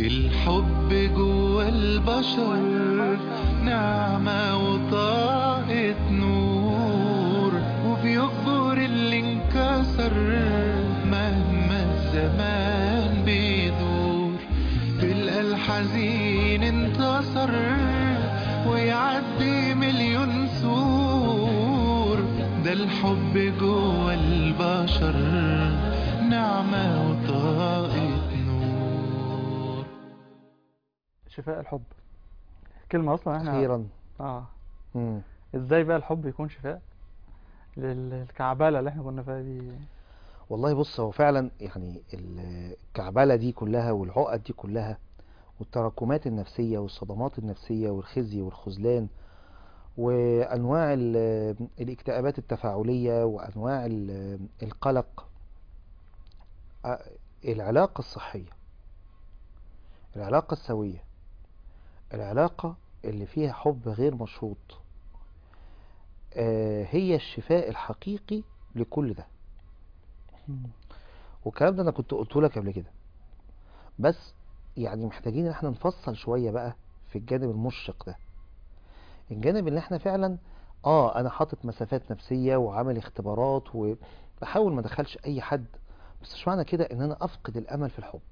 الحب جوا البشر نعمة وطاقة نور وبيكبر اللي انكسر مهما الزمان بيدور تلقى الحزين انتصر ويعدي مليون سور ده الحب جوا البشر نعمة وطاقة نور شفاء الحب كلمة أصلا احنا أخيرا اه مم. ازاي بقى الحب يكون شفاء للكعبلة اللي احنا كنا فيها دي والله بص هو فعلا يعني الكعبلة دي كلها والعقد دي كلها والتراكمات النفسية والصدمات النفسية والخزي والخذلان وأنواع ال- الاكتئابات التفاعلية وأنواع ال- القلق أ- العلاقة الصحية العلاقة السوية العلاقة اللي فيها حب غير مشروط آه، هي الشفاء الحقيقي لكل ده والكلام ده انا كنت قلته لك قبل كده بس يعني محتاجين ان احنا نفصل شوية بقى في الجانب المشرق ده الجانب اللي احنا فعلا اه انا حاطط مسافات نفسية وعامل اختبارات وبحاول ما ادخلش اي حد بس مش معنى كده ان انا افقد الامل في الحب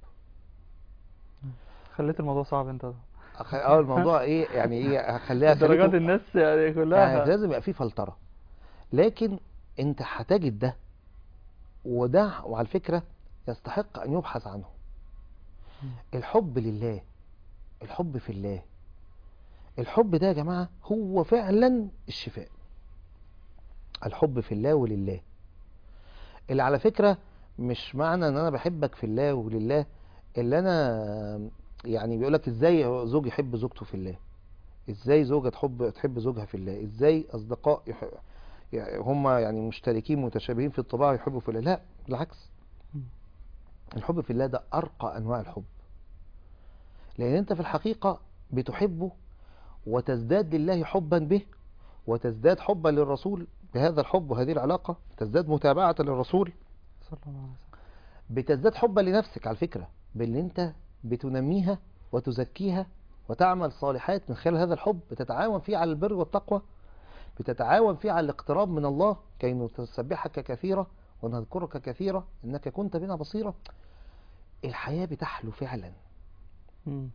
خليت الموضوع صعب انت أخ- اه الموضوع ايه يعني ايه هخليها درجات خليكم- الناس يعني يعني كلها لازم يبقى فيه فلترة لكن انت هتجد ده وده وعلى فكرة يستحق ان يبحث عنه مم. الحب لله الحب في الله الحب ده يا جماعة هو فعلا الشفاء الحب في الله ولله اللي على فكرة مش معنى ان انا بحبك في الله ولله اللي انا يعني بيقولك ازاي زوج يحب زوجته في الله ازاي زوجة تحب تحب زوجها في الله ازاي اصدقاء يح... يعني هم يعني مشتركين متشابهين في الطباع يحبوا في الله لا بالعكس مم. الحب في الله ده ارقى انواع الحب لان انت في الحقيقة بتحبه وتزداد لله حبا به وتزداد حبا للرسول بهذا الحب وهذه العلاقة تزداد متابعة للرسول صلى الله عليه وسلم بتزداد حبا لنفسك على فكرة بان انت بتنميها وتزكيها وتعمل صالحات من خلال هذا الحب بتتعاون فيه على البر والتقوى بتتعاون فيه على الاقتراب من الله كي نسبحك كثيرا ونذكرك كثيرا انك كنت بنا بصيرا الحياة بتحلو فعلا مم.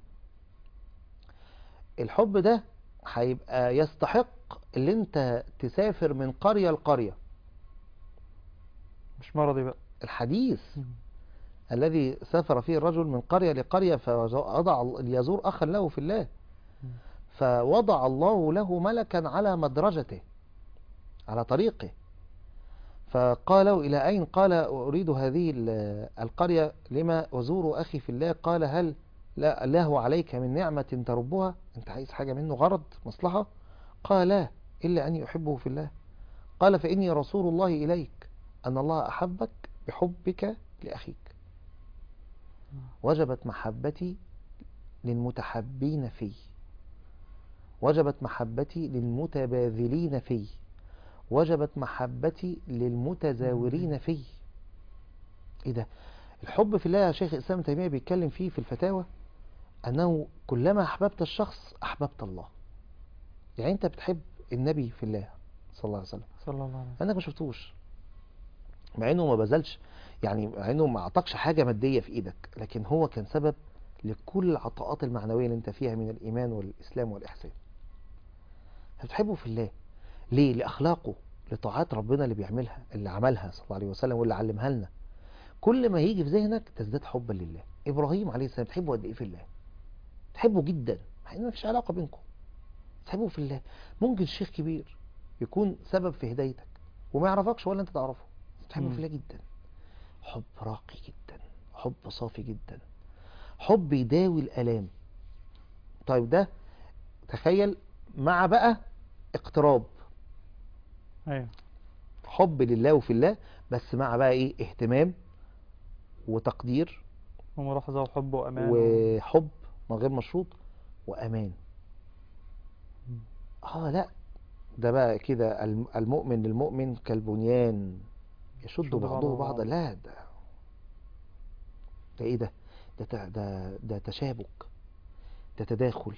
الحب ده هيبقى يستحق اللي انت تسافر من قرية لقرية مش مرضي بقى الحديث مم. الذي سافر فيه الرجل من قرية لقرية فوضع ليزور أخا له في الله مم. فوضع الله له ملكا على مدرجته على طريقه فقال له إلى أين قال أريد هذه ال- القرية لما أزور أخي في الله قال هل لا له عليك من نعمة تربها أنت عايز حاجة منه غرض مصلحة قال لا إلا أن يحبه في الله قال فإني رسول الله إليك أن الله أحبك بحبك لأخيك وجبت محبتي للمتحبين في وجبت محبتي للمتباذلين في وجبت محبتي للمتزاورين في ايه ده الحب في الله يا شيخ الاسلام ابن تيميه بيتكلم فيه في الفتاوى انه كلما احببت الشخص احببت الله يعني انت بتحب النبي في الله صلى الله عليه وسلم صلى الله عليه وسلم انك ما شفتوش مع انه ما بذلش يعني مع انه ما اعطاكش حاجه ماديه في ايدك لكن هو كان سبب لكل العطاءات المعنويه اللي انت فيها من الايمان والاسلام والاحسان بتحبه في الله ليه لاخلاقه لطاعات ربنا اللي بيعملها اللي عملها صلى الله عليه وسلم واللي علمها لنا كل ما يجي في ذهنك تزداد حبا لله ابراهيم عليه السلام تحبه قد ايه في الله تحبه جدا مع ان مفيش علاقه بينكم تحبه في الله ممكن شيخ كبير يكون سبب في هدايتك وما يعرفكش ولا انت تعرفه تحبه مم. في الله جدا حب راقي جدا حب صافي جدا حب يداوي الالام طيب ده تخيل مع بقى اقتراب ايوه حب لله وفي الله بس مع بقى ايه اهتمام وتقدير وملاحظة وحب وأمان وحب من غير مشروط وامان مم. اه لا ده بقى كده الم- المؤمن للمؤمن كالبنيان يشد يشد بعضه بعضه بعضا بعضا. لا ده ده ايه ده ده ت- ده ده تشابك ده تداخل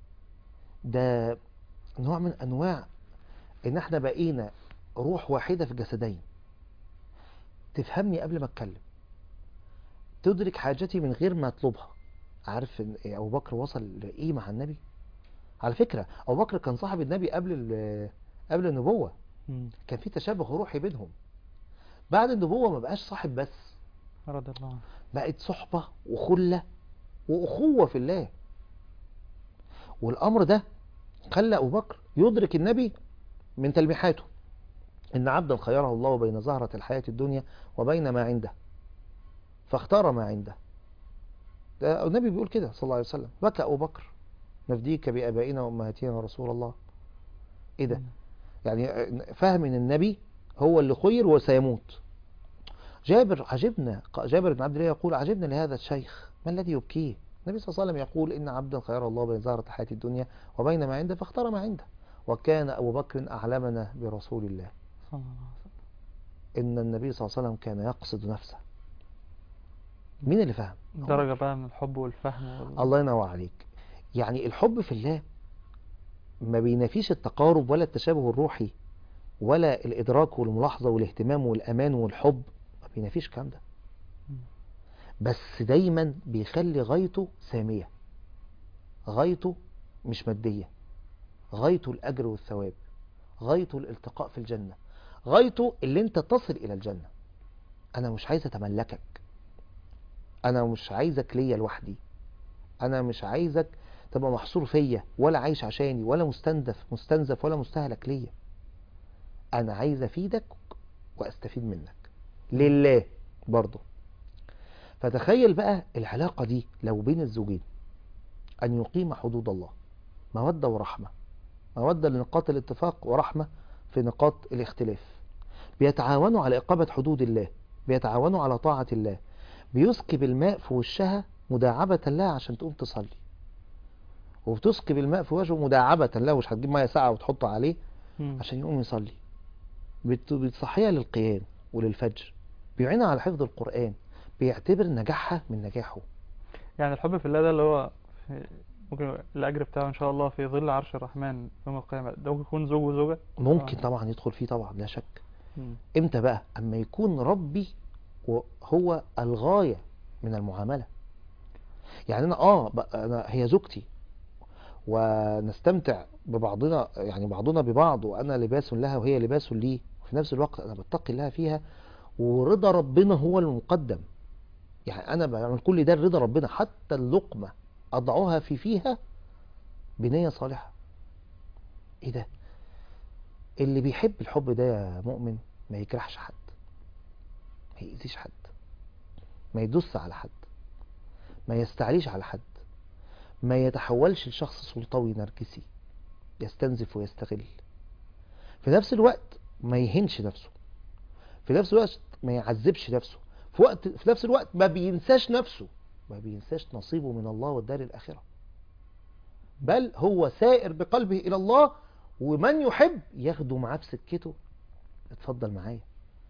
ده نوع من انواع ان احنا بقينا روح واحده في جسدين تفهمني قبل ما اتكلم تدرك حاجتي من غير ما اطلبها عارف ان ابو بكر وصل لايه مع النبي على فكره ابو بكر كان صاحب النبي قبل ال- قبل النبوه مم. كان في تشابه روحي بينهم بعد النبوه ما بقاش صاحب بس رضي الله عنه بقت صحبة وخلة وأخوة في الله والأمر ده خلى أبو بكر يدرك النبي من تلميحاته إن عبدا خيره الله بين زهرة الحياة الدنيا وبين ما عنده فاختار ما عنده ده النبي بيقول كده صلى الله عليه وسلم بكى أبو بكر نفديك بآبائنا وأمهاتنا يا رسول الله إيه ده مم. يعني فهم ان النبي هو اللي خير وسيموت جابر عجبنا جابر بن عبد الله يقول عجبنا لهذا الشيخ ما الذي يبكيه النبي صلى الله عليه وسلم يقول إن عبدا خير الله بين زهرة الحياة الدنيا وبين ما عنده فاختار ما عنده وكان أبو بكر أعلمنا برسول الله صلى الله عليه وسلم إن النبي صلى الله عليه وسلم كان يقصد نفسه مين اللي فهم درجة بقى من الحب والفهم وال... الله ينور عليك يعني الحب في الله ما بينافيش التقارب ولا التشابه الروحي ولا الإدراك والملاحظة والاهتمام والأمان والحب ما بينافيش الكلام ده مم. بس دايما بيخلي غايته سامية غايته مش مادية غايته الأجر والثواب غايته الالتقاء في الجنة غايته اللي انت تصل إلى الجنة أنا مش عايز أتملكك أنا مش عايزك ليا لوحدي أنا مش عايزك تبقى محصور فيا ولا عايش عشاني ولا مستنزف مستنزف ولا مستهلك ليا أنا عايز أفيدك وأستفيد منك لله برضه فتخيل بقى العلاقة دي لو بين الزوجين أن يقيم حدود الله مودة ورحمة مودة لنقاط الاتفاق ورحمة في نقاط الاختلاف بيتعاونوا على إقامة حدود الله بيتعاونوا على طاعة الله بيسكب الماء في وشها مداعبة لها عشان تقوم تصلي وبتسكب الماء في وجهه مداعبة له مش هتجيب مية ساقعة وتحطه عليه مم. عشان يقوم يصلي بت- بتصحيها للقيام وللفجر بيعينها على حفظ القرآن بيعتبر نجاحها من نجاحه يعني الحب في الله ده اللي هو في ممكن الأجر بتاعه إن شاء الله في ظل عرش الرحمن يوم القيامة ده ممكن يكون زوج وزوجة ممكن آه. طبعا يدخل فيه طبعا لا شك مم. امتى بقى اما يكون ربي هو الغاية من المعاملة يعني انا اه بقى- انا هي زوجتي ونستمتع ببعضنا يعني بعضنا ببعض وانا لباس لها وهي لباس لي وفي نفس الوقت انا بتقي الله فيها ورضا ربنا هو المقدم يعني انا بعمل كل ده رضا ربنا حتى اللقمة اضعها في فيها بنية صالحة ايه ده اللي بيحب الحب ده يا مؤمن ما يجرحش حد ما يأذيش حد ما يدوس على حد ما يستعليش على حد ما يتحولش لشخص سلطوي نرجسي يستنزف ويستغل في نفس الوقت ما يهنش نفسه في نفس الوقت ما يعذبش نفسه في وقت في نفس الوقت ما بينساش نفسه ما بينساش نصيبه من الله والدار الآخرة بل هو سائر بقلبه إلى الله ومن يحب ياخده معاه بسكته اتفضل معايا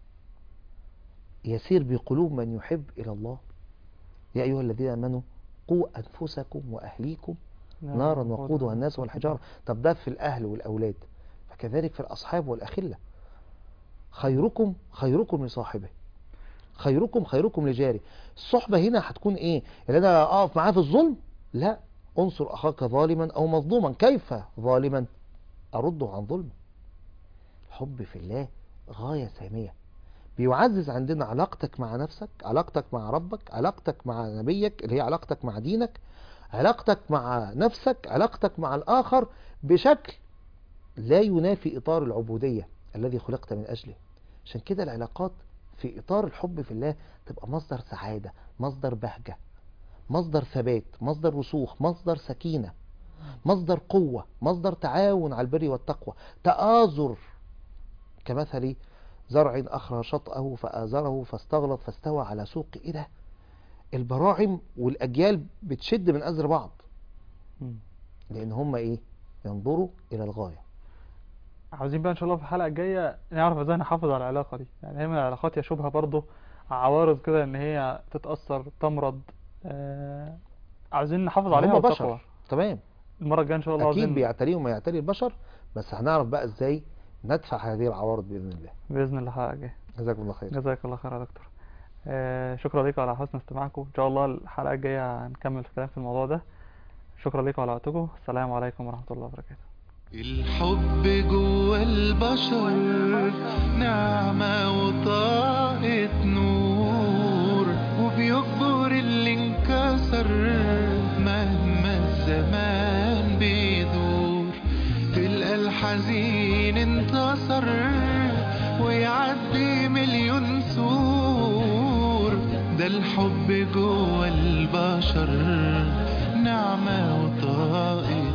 يسير بقلوب من يحب إلى الله يا أيها الذين آمنوا قوا أنفسكم وأهليكم نارا وقودها الناس والحجارة طب ده في الأهل والأولاد فكذلك في الأصحاب والأخلة خيركم خيركم لصاحبه خيركم خيركم لجاره الصحبة هنا هتكون ايه اللي انا اقف معاه في الظلم لا انصر اخاك ظالما او مظلوما كيف ظالما ارده عن ظلمه الحب في الله غاية سامية بيعزز عندنا علاقتك مع نفسك علاقتك مع ربك علاقتك مع نبيك اللي هي علاقتك مع دينك علاقتك مع نفسك علاقتك مع الآخر بشكل لا ينافي إطار العبودية الذي خلقت من أجله عشان كده العلاقات في إطار الحب في الله تبقى مصدر سعادة مصدر بهجة مصدر ثبات مصدر رسوخ مصدر سكينة مصدر قوة مصدر تعاون على البر والتقوى تآزر كمثل زرع أخرى شطأه فآزره فاستغلط فاستوى على سوق إيه ده البراعم والأجيال بتشد من أزر بعض مم. لأن هم إيه ينظروا إلى الغاية عاوزين بقى ان شاء الله في الحلقة الجاية نعرف ازاي نحافظ على العلاقة دي يعني هي من العلاقات يشوبها برضه عوارض كده ان هي تتأثر تمرض آه عايزين نحافظ عليها هم والتقوى بشر تمام المرة الجاية ان شاء الله اكيد عاوزين بيعتريهم ما يعتري البشر بس هنعرف بقى ازاي ندفع هذه العوارض باذن الله بإذن الله حلقة جاية جزاكم الله خير جزاك الله خير يا دكتور آه شكرا لكم على حسن استماعكم ان شاء الله الحلقة الجاية هنكمل الكلام في الموضوع ده شكرا لكم على وقتكم السلام عليكم ورحمة الله وبركاته الحب جوا البشر نعمة وطاقة نور وبيكبر اللي انكسر مهما الزمان بيدور تلقى الحزين انتصر ويعدي مليون سور ده الحب جوا البشر نعمة وطاقة